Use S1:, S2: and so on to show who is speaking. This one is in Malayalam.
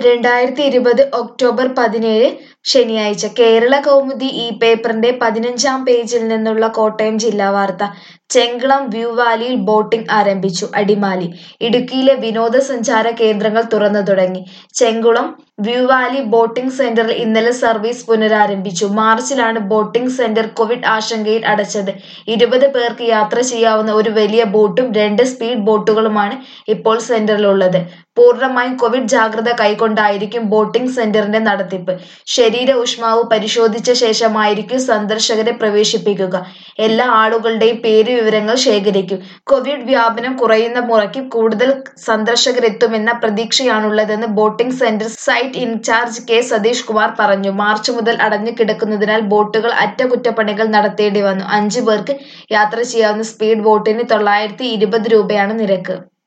S1: രണ്ടായിരത്തി ഇരുപത് ഒക്ടോബർ പതിനേഴ് ശനിയാഴ്ച കേരള കൗമുദി ഈ പേപ്പറിന്റെ പതിനഞ്ചാം പേജിൽ നിന്നുള്ള കോട്ടയം ജില്ലാ വാർത്ത ചെങ്കളം വ്യൂ വാലിയിൽ ബോട്ടിംഗ് ആരംഭിച്ചു അടിമാലി ഇടുക്കിയിലെ വിനോദസഞ്ചാര കേന്ദ്രങ്ങൾ തുറന്നു തുടങ്ങി ചെങ്കുളം വ്യൂ വാലി ബോട്ടിംഗ് സെന്ററിൽ ഇന്നലെ സർവീസ് പുനരാരംഭിച്ചു മാർച്ചിലാണ് ബോട്ടിംഗ് സെന്റർ കോവിഡ് ആശങ്കയിൽ അടച്ചത് ഇരുപത് പേർക്ക് യാത്ര ചെയ്യാവുന്ന ഒരു വലിയ ബോട്ടും രണ്ട് സ്പീഡ് ബോട്ടുകളുമാണ് ഇപ്പോൾ സെന്ററിലുള്ളത് പൂർണ്ണമായും കോവിഡ് ജാഗ്രത കൈക്കൊണ്ടായിരിക്കും ബോട്ടിംഗ് സെന്ററിന്റെ നടത്തിപ്പ് ശരീര ഊഷ്മാവ് പരിശോധിച്ച ശേഷമായിരിക്കും സന്ദർശകരെ പ്രവേശിപ്പിക്കുക എല്ലാ ആളുകളുടെയും പേര് വിവരങ്ങൾ ശേഖരിക്കും കോവിഡ് വ്യാപനം കുറയുന്ന മുറയ്ക്ക് കൂടുതൽ സന്ദർശകരെത്തുമെന്ന പ്രതീക്ഷയാണുള്ളതെന്ന് boating centre site in charge K Satish Kumar പറഞ്ഞു മാർച്ച് മുതൽ അടഞ്ഞു കിടക്കുന്നതിനാൽ ബോട്ടുകൾ അറ്റകുറ്റപ്പണികൾ നടത്തേണ്ടി വന്നു അഞ്ചു പേർക്ക് യാത്ര ചെയ്യാവുന്ന സ്പീഡ് ബോട്ടിന് തൊള്ളായിരത്തി ഇരുപത് രൂപയാണ് നിരക്ക്